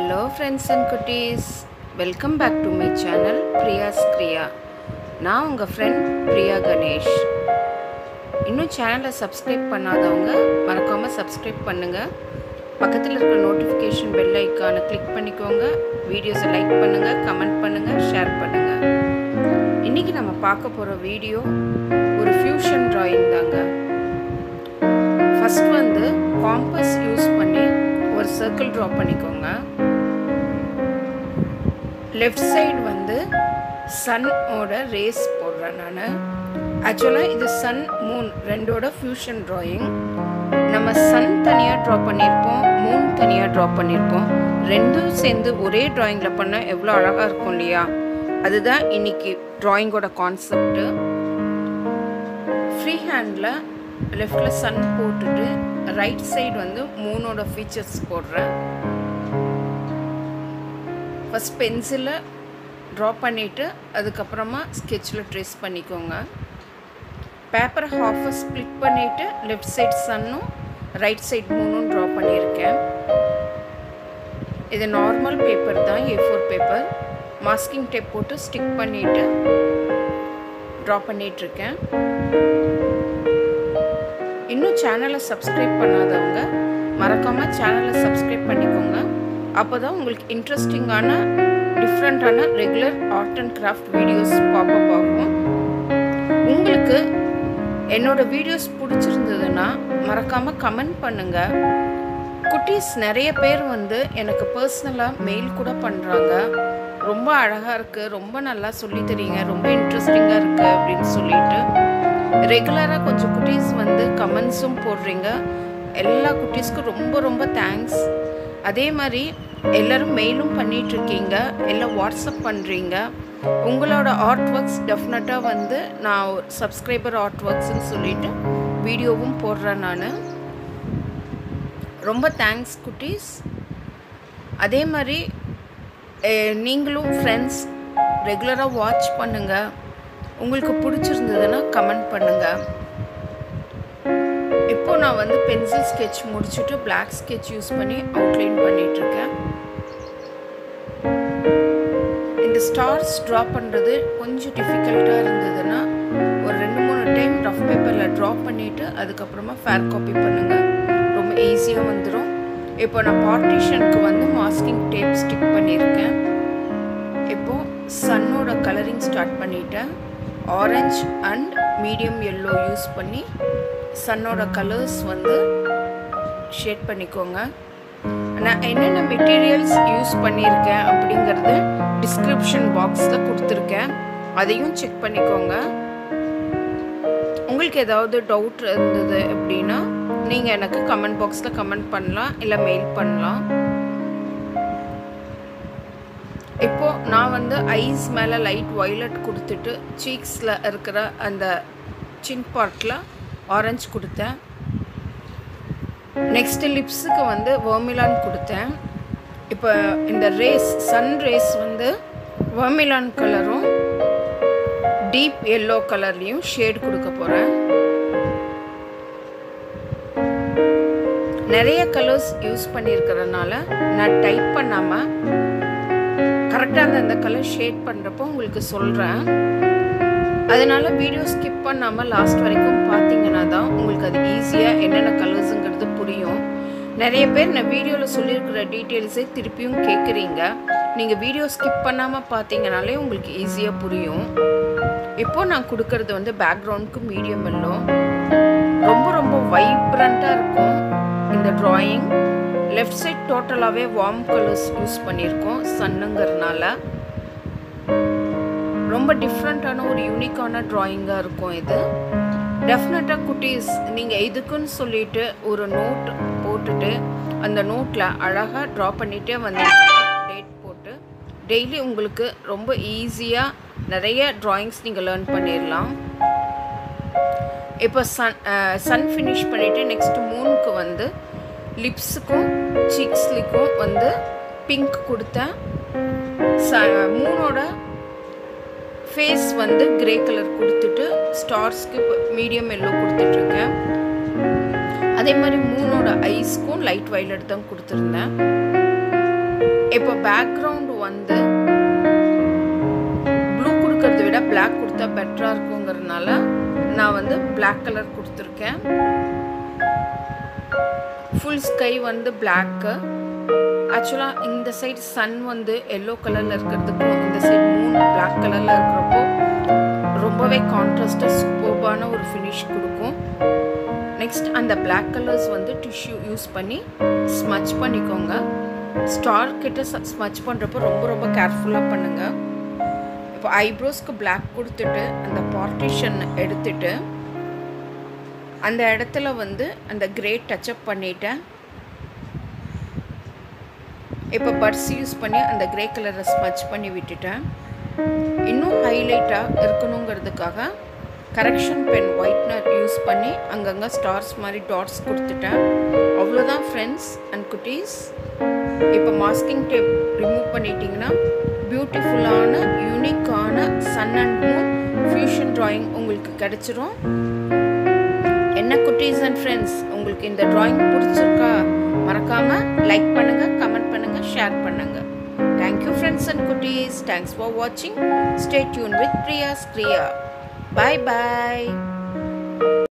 hello friends and குட்டீஸ் welcome back to my channel Priya's Kriya நான் உங்கள் ஃப்ரெண்ட் பிரியா கணேஷ் இன்னும் சேனலை சப்ஸ்கிரைப் பண்ணாதவங்க மறக்காமல் சப்ஸ்கிரைப் பண்ணுங்கள் பக்கத்தில் இருக்கிற நோட்டிஃபிகேஷன் பெல் ஐக்கானை கிளிக் பண்ணிக்கோங்க வீடியோஸை லைக் பண்ணுங்கள் கமெண்ட் பண்ணுங்கள் ஷேர் பண்ணுங்கள் இன்றைக்கி நம்ம பார்க்க போகிற வீடியோ ஒரு ஃப்யூஷன் டிராயிங் தாங்க ஃபஸ்ட் வந்து காம்பஸ் யூஸ் பண்ணி ஒரு சர்க்கிள் ட்ரா பண்ணிக்கோங்க லெஃப்ட் சைடு வந்து சன்னோட ரேஸ் போடுறேன் நான் ஆக்சுவலாக இது சன் மூன் ரெண்டோட ஃபியூஷன் ட்ராயிங் நம்ம சன் தனியாக ட்ரா பண்ணியிருப்போம் மூன் தனியாக ட்ரா பண்ணியிருப்போம் ரெண்டும் சேர்ந்து ஒரே ட்ராயிங்கில் பண்ணால் எவ்வளோ அழகாக இருக்கும் இல்லையா அதுதான் இன்னைக்கு ட்ராயிங்கோட கான்செப்ட்டு ஃப்ரீ ஹேண்டில் லெஃப்டில் சன் போட்டுட்டு ரைட் சைடு வந்து மூணோட ஃபீச்சர்ஸ் போடுறேன் ஃபஸ்ட் பென்சிலை ட்ரா பண்ணிவிட்டு அதுக்கப்புறமா ஸ்கெட்சில் ட்ரேஸ் பண்ணிக்கோங்க பேப்பரை ஹாஃபை ஸ்ப்ளிட் பண்ணிவிட்டு லெஃப்ட் சைட் சன்னும் ரைட் சைட் மூணும் ட்ரா பண்ணியிருக்கேன் இது நார்மல் பேப்பர் தான் A four paper masking tape போட்டு ஸ்டிக் பண்ணிவிட்டு ட்ரா பண்ணிகிட்ருக்கேன் இன்னும் சேனலை சப்ஸ்கிரைப் பண்ணாதவங்க மறக்காமல் சேனலை சப்ஸ்கிரைப் பண்ணிக்கோங்க அப்போ தான் உங்களுக்கு இன்ட்ரெஸ்டிங்கான டிஃப்ரெண்ட்டான regular art and craft videos popup ஆகும் உங்களுக்கு என்னோடய வீடியோஸ் பிடிச்சிருந்ததுன்னா மறக்காமல் கமெண்ட் பண்ணுங்கள் குட்டீஸ் நிறைய பேர் வந்து எனக்கு பர்சனலாக மெயில் கூட பண்ணுறாங்க ரொம்ப அழகாக இருக்குது ரொம்ப நல்லா சொல்லி தரீங்க ரொம்ப இன்ட்ரெஸ்டிங்காக இருக்குது அப்படின்னு சொல்லிட்டு ரெகுலராக கொஞ்சம் குட்டீஸ் வந்து கமெண்ட்ஸும் போடுறீங்க எல்லா குட்டீஸ்க்கும் ரொம்ப ரொம்ப தேங்க்ஸ் அதே மாதிரி எல்லோரும் மெயிலும் பண்ணிகிட்ருக்கீங்க எல்லாம் வாட்ஸ்அப் பண்ணுறீங்க உங்களோட ஆர்ட் ஒர்க்ஸ் டெஃபினட்டாக வந்து நான் சப்ஸ்கிரைபர் ஆர்ட் ஒர்க்ஸ்ன்னு சொல்லிட்டு வீடியோவும் போடுறேன் நான் ரொம்ப தேங்க்ஸ் குட்டீஸ் அதே மாதிரி நீங்களும் ஃப்ரெண்ட்ஸ் ரெகுலராக வாட்ச் பண்ணுங்கள் உங்களுக்கு பிடிச்சிருந்ததுன்னா கமெண்ட் பண்ணுங்கள் இப்போ நான் வந்து பென்சில் ஸ்கெட்ச் முடிச்சுட்டு பிளாக் ஸ்கெட்ச் யூஸ் பண்ணி அவுட்லைன் பண்ணிகிட்ருக்கேன் இந்த ஸ்டார்ஸ் ட்ரா பண்ணுறது கொஞ்சம் டிஃபிகல்ட்டாக இருந்ததுன்னா ஒரு ரெண்டு மூணு டைம் ரஃப் பேப்பரில் ட்ரா பண்ணிவிட்டு அதுக்கப்புறமா ஃபேர் காப்பி பண்ணுங்கள் ரொம்ப ஈஸியாக வந்துடும் இப்போ நான் பார்ட்டிஷனுக்கு வந்து மாஸ்கிங் டேப் ஸ்டிக் பண்ணியிருக்கேன் இப்போது சன்னோட கலரிங் ஸ்டார்ட் பண்ணிட்டேன் orange and medium yellow use பண்ணி சன்னோட கலர்ஸ் வந்து ஷேட் பண்ணிக்கோங்க நான் என்னென்ன மெட்டீரியல்ஸ் யூஸ் பண்ணியிருக்கேன் அப்படிங்கிறது டிஸ்கிரிப்ஷன் பாக்ஸில் கொடுத்துருக்கேன் அதையும் செக் பண்ணிக்கோங்க உங்களுக்கு ஏதாவது டவுட் இருந்தது அப்படின்னா நீங்கள் எனக்கு கமெண்ட் பாக்ஸில் கமெண்ட் பண்ணலாம் இல்லை மெயில் பண்ணலாம் இப்போது நான் வந்து ஐஸ் மேலே லைட் ஒய்லட் கொடுத்துட்டு சீக்ஸில் இருக்கிற அந்த சின் பார்ட்டில் ஆரஞ்சு கொடுத்தேன் நெக்ஸ்ட்டு லிப்ஸுக்கு வந்து வர்மிலான் கொடுத்தேன் இப்போ இந்த ரேஸ் சன் ரேஸ் வந்து வர்மிலான் கலரும் டீப் எல்லோ கலர்லேயும் ஷேட் கொடுக்க போகிறேன் நிறைய கலர்ஸ் யூஸ் பண்ணியிருக்கிறதுனால நான் டைப் பண்ணாமல் கரெக்டாக அந்த அந்த கலர் ஷேட் பண்ணுறப்போ உங்களுக்கு சொல்கிறேன் அதனால் வீடியோ ஸ்கிப் பண்ணாமல் லாஸ்ட் வரைக்கும் பார்த்தீங்கன்னா தான் உங்களுக்கு அது ஈஸியாக என்னென்ன கலர்ஸுங்கிறது புரியும் நிறைய பேர் நான் வீடியோவில் சொல்லியிருக்கிற டீட்டெயில்ஸே திருப்பியும் கேட்குறீங்க நீங்கள் வீடியோ ஸ்கிப் பண்ணாமல் பார்த்தீங்கனாலே உங்களுக்கு ஈஸியாக புரியும் இப்போது நான் கொடுக்கறது வந்து பேக்ரவுண்டுக்கு மீடியம் எல்லோ ரொம்ப ரொம்ப வைப்ரண்ட்டாக இருக்கும் இந்த ட்ராயிங் லெஃப்ட் சைட் டோட்டலாகவே வார்ம் கலர்ஸ் யூஸ் பண்ணியிருக்கோம் சன்னுங்கிறதுனால ரொம்ப டிஃப்ரெண்ட்டான ஒரு யூனிக்கான ட்ராயிங்காக இருக்கும் இது டெஃபினட்டாக குட்டீஸ் நீங்கள் இதுக்குன்னு சொல்லிட்டு ஒரு நோட் போட்டுட்டு அந்த நோட்டில் அழகாக ட்ரா பண்ணிகிட்டே வந்து டேட் போட்டு டெய்லி உங்களுக்கு ரொம்ப ஈஸியாக நிறைய ட்ராயிங்ஸ் நீங்கள் லேர்ன் பண்ணிடலாம் இப்போ சன் சன் ஃபினிஷ் பண்ணிவிட்டு நெக்ஸ்ட்டு மூணுக்கு வந்து லிப்ஸுக்கும் சீக்ஸ்லிக்கும் வந்து பிங்க் கொடுத்தேன் ச மூணோட ஃபேஸ் வந்து கிரே கலர் கொடுத்துட்டு ஸ்டார்ஸ்க்கு இப்போ மீடியம் எல்லோ கொடுத்துட்ருக்கேன் அதே மாதிரி மூணோட ஐஸ்க்கும் லைட் வைலட் தான் கொடுத்துருந்தேன் இப்போ பேக்ரவுண்டு வந்து ப்ளூ கொடுக்கறத விட பிளாக் கொடுத்தா பெட்டராக இருக்குங்கிறதுனால நான் வந்து பிளாக் கலர் கொடுத்துருக்கேன் ஃபுல் ஸ்கை வந்து பிளாக்கு ஆக்சுவலாக இந்த சைடு சன் வந்து எல்லோ கலரில் இருக்கிறதுக்கும் இந்த சைடு மூன் பிளாக் கலரில் இருக்கிறப்போ ரொம்பவே கான்ட்ராஸ்டாக சூப்பர்பான ஒரு ஃபினிஷ் கொடுக்கும் நெக்ஸ்ட் அந்த பிளாக் கலர்ஸ் வந்து டிஷ்யூ யூஸ் பண்ணி ஸ்மச் பண்ணிக்கோங்க ஸ்டார் கிட்ட ஸ்மச் பண்ணுறப்போ ரொம்ப ரொம்ப கேர்ஃபுல்லாக பண்ணுங்கள் இப்போ ஐப்ரோஸ்க்கு பிளாக் கொடுத்துட்டு அந்த பார்ட்டிஷன் எடுத்துட்டு அந்த இடத்துல வந்து அந்த கிரே டச்சப் பண்ணிட்டேன் இப்போ பட்ஸ் யூஸ் பண்ணி அந்த கிரே கலரை ஸ்மச் பண்ணி விட்டுட்டேன் இன்னும் ஹைலைட்டாக இருக்கணுங்கிறதுக்காக கரெக்ஷன் பென் ஒயிட்னர் யூஸ் பண்ணி அங்கங்கே ஸ்டார்ஸ் மாதிரி டாட்ஸ் கொடுத்துட்டேன் அவ்வளோதான் ஃப்ரெண்ட்ஸ் அண்ட் குட்டீஸ் இப்போ மாஸ்கிங் டேப் ரிமூவ் பண்ணிட்டீங்கன்னா பியூட்டிஃபுல்லான யூனிக்கான sun and moon fusion drawing உங்களுக்கு கிடச்சிரும் என்ன குட்டீஸ் அண்ட் ஃப்ரெண்ட்ஸ் உங்களுக்கு இந்த ட்ராயிங் பிடிச்சிருக்கா மறக்காமல் லைக் பண்ணுங்கள் கமெண்ட் பண்ணுங்கள் ஷேர் பண்ணுங்கள் தேங்க்யூ ஃப்ரெண்ட்ஸ் அண்ட் குட்டீஸ் தேங்க்ஸ் ஃபார் வாட்சிங் stay tune with Priya's Priya bye bye